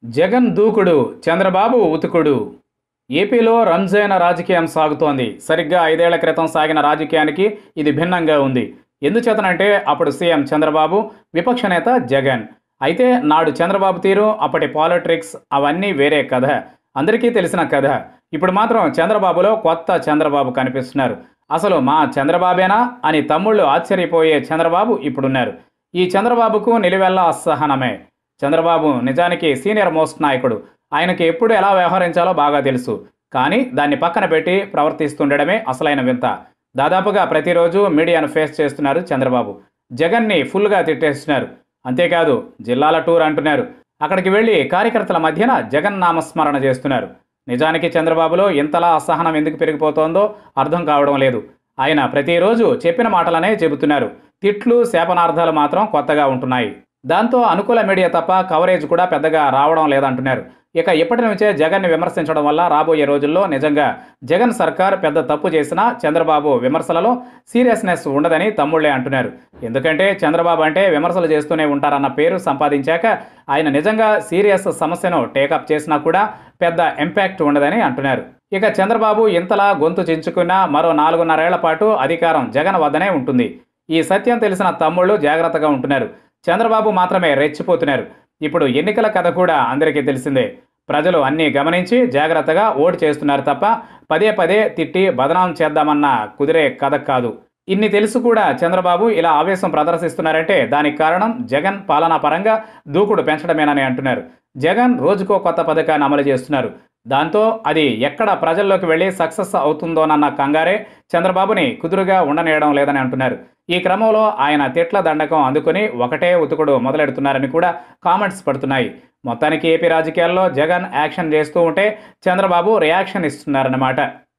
జగన్ దూకుడు చంద్రబాబు ఉతుకుడు ఏపీలో రంజైన రాజకీయం సాగుతోంది సరిగ్గా ఐదేళ్ల క్రితం సాగిన రాజకీయానికి ఇది భిన్నంగా ఉంది ఎందుచేతనంటే అప్పుడు సీఎం చంద్రబాబు విపక్ష నేత జగన్ అయితే నాడు చంద్రబాబు తీరు అప్పటి పాలిటిక్స్ అవన్నీ వేరే కథ అందరికీ తెలిసిన కథ ఇప్పుడు మాత్రం చంద్రబాబులో కొత్త చంద్రబాబు కనిపిస్తున్నారు అసలు మా చంద్రబాబేనా అని తమ్ముళ్ళు ఆశ్చర్యపోయే చంద్రబాబు ఇప్పుడున్నారు ఈ చంద్రబాబుకు నిలువెల్లా అసహనమే చంద్రబాబు నిజానికి సీనియర్ మోస్ట్ నాయకుడు ఆయనకి ఎప్పుడు ఎలా వ్యవహరించాలో బాగా తెలుసు కానీ దాన్ని పక్కన పెట్టి ప్రవర్తిస్తుండడమే అసలైన వింత దాదాపుగా ప్రతిరోజు మీడియాను ఫేస్ చేస్తున్నారు చంద్రబాబు జగన్ని ఫుల్గా తిట్టేస్తున్నారు అంతేకాదు జిల్లాల టూర్ అంటున్నారు అక్కడికి వెళ్ళి కార్యకర్తల మధ్యన జగన్ నామస్మరణ చేస్తున్నారు నిజానికి చంద్రబాబులో ఇంతలా అసహనం ఎందుకు పెరిగిపోతోందో అర్థం కావడం లేదు ఆయన ప్రతిరోజు చెప్పిన మాటలనే చెబుతున్నారు తిట్లు శాపనార్థాలు మాత్రం కొత్తగా ఉంటున్నాయి దాంతో అనుకూల మీడియా తప్ప కవరేజ్ కూడా పెద్దగా రావడం లేదంటున్నారు ఇక ఇప్పటి నుంచే జగన్ని విమర్శించడం వల్ల రాబోయే రోజుల్లో నిజంగా జగన్ సర్కార్ పెద్ద తప్పు చేసినా చంద్రబాబు విమర్శలలో సీరియస్నెస్ ఉండదని తమ్ముళ్లే అంటున్నారు ఎందుకంటే చంద్రబాబు అంటే విమర్శలు చేస్తూనే ఉంటారన్న పేరు సంపాదించాక ఆయన నిజంగా సీరియస్ సమస్యను టేకప్ చేసినా కూడా పెద్ద ఇంపాక్ట్ ఉండదని అంటున్నారు ఇక చంద్రబాబు ఇంతలా గొంతు చించుకున్న మరో నాలుగున్నరేళ్ల పాటు అధికారం జగన్ వద్దనే ఉంటుంది ఈ సత్యం తెలిసిన తమ్ముళ్ళు జాగ్రత్తగా ఉంటున్నారు చంద్రబాబు మాత్రమే రెచ్చిపోతున్నారు ఇప్పుడు ఎన్నికల కథ కూడా అందరికీ తెలిసిందే ప్రజలు అన్నీ గమనించి జాగ్రత్తగా ఓటు చేస్తున్నారు తప్ప పదే పదే తిట్టి బదనాం చేద్దామన్న కుదిరే కథ కాదు ఇన్ని తెలుసు కూడా చంద్రబాబు ఇలా ఆవేశం ప్రదర్శిస్తున్నారంటే దానికి కారణం జగన్ పాలనా పరంగా దూకుడు పెంచడమేనని అంటున్నారు జగన్ రోజుకో కొత్త పథకాన్ని అమలు చేస్తున్నారు దాంతో అది ఎక్కడ ప్రజల్లోకి వెళ్ళి సక్సెస్ అవుతుందోనన్న కంగారే చంద్రబాబుని కుదురుగా ఉండనేయడం లేదని అంటున్నారు ఈ క్రమంలో ఆయన తిట్ల దండకం అందుకుని ఒకటే ఉతుకుడు మొదలెడుతున్నారని కూడా కామెంట్స్ పడుతున్నాయి మొత్తానికి ఏపీ రాజకీయాల్లో జగన్ యాక్షన్ చేస్తూ ఉంటే చంద్రబాబు రియాక్షన్ ఇస్తున్నారన్నమాట